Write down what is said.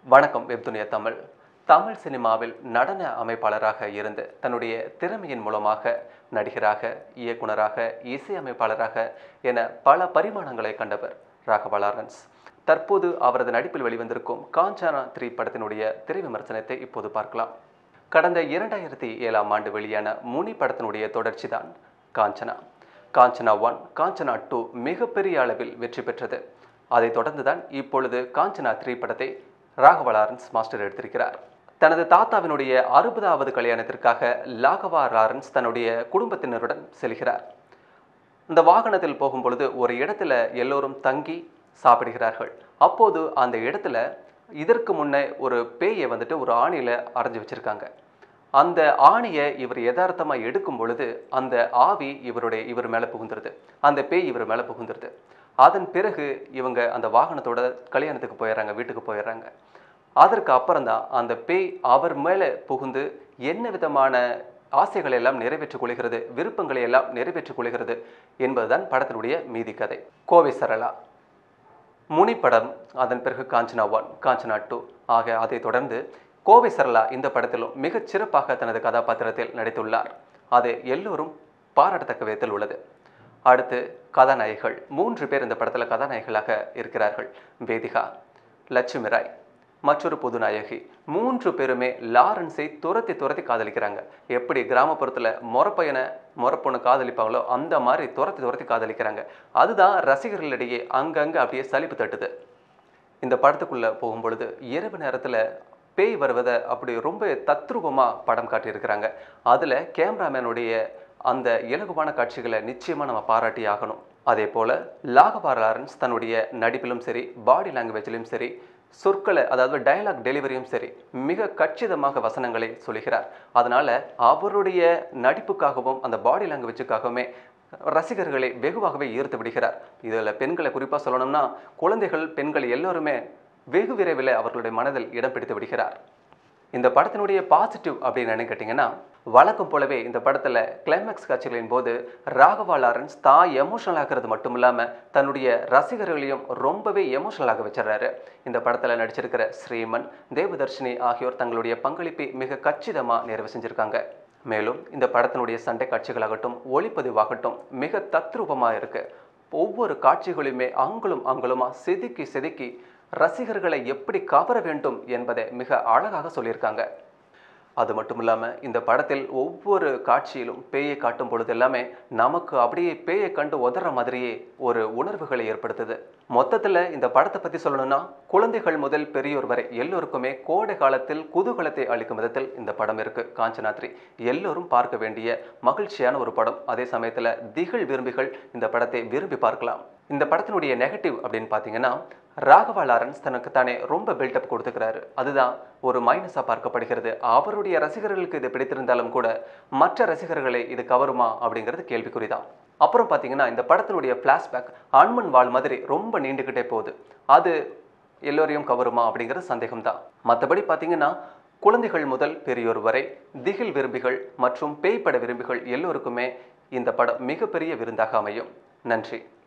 வணக்கம் வெப்துனியா தமிழ் தமிழ் சினிமாவில் நடன அமைப்பாளராக இருந்து தன்னுடைய திறமையின் மூலமாக நடிகராக இயக்குனராக இசையமைப்பாளராக என பல பரிமாணங்களை கண்டவர் ராகவா லாரன்ஸ் தற்போது அவரது நடிப்பில் வெளிவந்திருக்கும் காஞ்சனா த்ரீ படத்தினுடைய திரை விமர்சனத்தை இப்போது பார்க்கலாம் கடந்த இரண்டாயிரத்தி ஏழாம் ஆண்டு வெளியான முனி படத்தினுடைய தொடர்ச்சி தான் காஞ்சனா காஞ்சனா ஒன் காஞ்சனா டூ மிகப்பெரிய அளவில் வெற்றி பெற்றது அதைத் தொடர்ந்துதான் இப்பொழுது காஞ்சனா த்ரீ படத்தை ராகவா லாரன்ஸ் மாஸ்டர் எடுத்திருக்கிறார் தனது தாத்தாவினுடைய அறுபதாவது கல்யாணத்திற்காக லாகவா லாரன்ஸ் தன்னுடைய குடும்பத்தினருடன் செல்கிறார் இந்த வாகனத்தில் போகும் பொழுது ஒரு இடத்துல எல்லோரும் தங்கி சாப்பிடுகிறார்கள் அப்போது அந்த இடத்துல இதற்கு முன்னே ஒரு பேயை வந்துட்டு ஒரு ஆணியில அரைஞ்சு வச்சிருக்காங்க அந்த ஆணியை இவர் யதார்த்தமா எடுக்கும் பொழுது அந்த ஆவி இவருடைய இவர் மேல புகுந்துருது அந்த பேய் இவர் மேல புகுந்துருது அதன் பிறகு இவங்க அந்த வாகனத்தோட கல்யாணத்துக்கு போயிடுறாங்க வீட்டுக்கு போயிடுறாங்க அதற்கு அப்புறம் தான் அந்த பேய் அவர் மேலே புகுந்து என்ன விதமான ஆசைகளை எல்லாம் நிறைவேற்றிக் கொள்கிறது விருப்பங்களை எல்லாம் நிறைவேற்றிக் கொள்கிறது என்பதுதான் படத்தினுடைய மீதி கதை கோவை சரளா முனி படம் அதன் பிறகு காஞ்சனா ஒன் காஞ்சனா டூ ஆக அதைத் தொடர்ந்து கோவை சரளா இந்த படத்திலும் மிகச் சிறப்பாக தனது கதாபாத்திரத்தில் நடித்துள்ளார் அது எல்லோரும் பாராட்டத்தக்க விதத்தில் உள்ளது அடுத்து கதாநாயகிகள் மூன்று பேர் இந்த படத்தில் கதாநாயகிகளாக இருக்கிறார்கள் வேதிகா லட்சுமி ராய் மற்றொரு புது நாயகி மூன்று பேருமே லாரன்ஸை துரத்தி துரத்தி காதலிக்கிறாங்க எப்படி கிராமப்புறத்தில் மொரப்பையனை மொரப்பொண்ணு காதலிப்பாங்களோ அந்த மாதிரி துரத்தி துரத்தி காதலிக்கிறாங்க அதுதான் ரசிகர்களிடையே அங்கங்கே அப்படியே சலிப்பு தட்டுது இந்த படத்துக்குள்ளே போகும் பொழுது இரவு நேரத்தில் பேய் வருவதை அப்படி ரொம்ப தத்ரூபமாக படம் காட்டியிருக்கிறாங்க அதில் கேமராமேனுடைய அந்த இலகுவான காட்சிகளை நிச்சயமாக நம்ம பாராட்டி ஆகணும் அதே போல் லாகவா லாரன்ஸ் தன்னுடைய நடிப்பிலும் சரி பாடி லாங்குவேஜிலும் சரி சொற்களை அதாவது டயலாக் டெலிவரியும் சரி மிக கச்சிதமாக வசனங்களை சொல்கிறார் அதனால அவருடைய நடிப்புக்காகவும் அந்த பாடி லாங்குவேஜுக்காகவுமே ரசிகர்களை வெகுவாகவே ஈர்த்து விடுகிறார் இதில் பெண்களை குறிப்பாக சொல்லணும்னா குழந்தைகள் பெண்கள் எல்லோருமே வெகு விரைவில் அவர்களுடைய மனதில் இடம் பிடித்து விடுகிறார் இந்த படத்தினுடைய பாசிட்டிவ் அப்படின்னு என்ன கேட்டிங்கன்னா வழக்கம் போலவே இந்த படத்தில் கிளைமேக்ஸ் காட்சிகளின் போது ராகவா லாரன்ஸ் தான் எமோஷனல் ஆகிறது மட்டும் இல்லாமல் தன்னுடைய ரசிகர்களையும் ரொம்பவே எமோஷனலாக வச்சிடறாரு இந்த படத்தில் நடிச்சிருக்கிற ஸ்ரீமன் தேவதர்ஷினி ஆகியோர் தங்களுடைய பங்களிப்பை மிக கச்சிதமாக நிறைவு செஞ்சுருக்காங்க மேலும் இந்த படத்தினுடைய சண்டை காட்சிகளாகட்டும் ஒளிப்பதிவாகட்டும் மிக தத்ரூபமாக இருக்கு ஒவ்வொரு காட்சிகளுமே அங்குலும் அங்குலுமா செதுக்கி செதுக்கி ரசிகர்களை எப்படி கவர வேண்டும் என்பதை மிக அழகாக சொல்லியிருக்காங்க அது மட்டும் இல்லாமல் இந்த படத்தில் ஒவ்வொரு காட்சியிலும் பேயை காட்டும் பொழுது எல்லாமே நமக்கு அப்படியே பேயை கண்டு உதற மாதிரியே ஒரு உணர்வுகளை ஏற்படுத்துது மொத்தத்தில் இந்த படத்தை பற்றி சொல்லணும்னா குழந்தைகள் முதல் பெரியோர் வரை எல்லோருக்குமே கோடை காலத்தில் குதூகலத்தை அளிக்கும் விதத்தில் இந்த படம் இருக்கு காஞ்சனாத்ரி எல்லோரும் பார்க்க வேண்டிய மகிழ்ச்சியான ஒரு படம் அதே சமயத்தில் திகில் விரும்பிகள் இந்த படத்தை விரும்பி பார்க்கலாம் இந்த படத்தினுடைய நெகட்டிவ் அப்படின்னு பார்த்தீங்கன்னா ராகவா லாரன்ஸ் தனக்கு தானே ரொம்ப பில்டப் கொடுத்துக்கிறாரு அதுதான் ஒரு மைனஸாக பார்க்கப்படுகிறது அவருடைய ரசிகர்களுக்கு இது பிடித்திருந்தாலும் கூட மற்ற ரசிகர்களை இது கவருமா அப்படிங்கிறது கேள்விக்குறிதான் அப்புறம் பார்த்தீங்கன்னா இந்த படத்தினுடைய ஃப்ளாஷ்பேக் அன்மன் வாள் மாதிரி ரொம்ப நீண்டுக்கிட்டே போகுது அது எல்லோரையும் கவருமா அப்படிங்கிறது சந்தேகம்தான் மற்றபடி பார்த்தீங்கன்னா குழந்தைகள் முதல் பெரியோர் வரை திகில் விரும்பிகள் மற்றும் பேய்ப்பட விரும்பிகள் எல்லோருக்குமே இந்த படம் மிகப்பெரிய விருந்தாக அமையும் நன்றி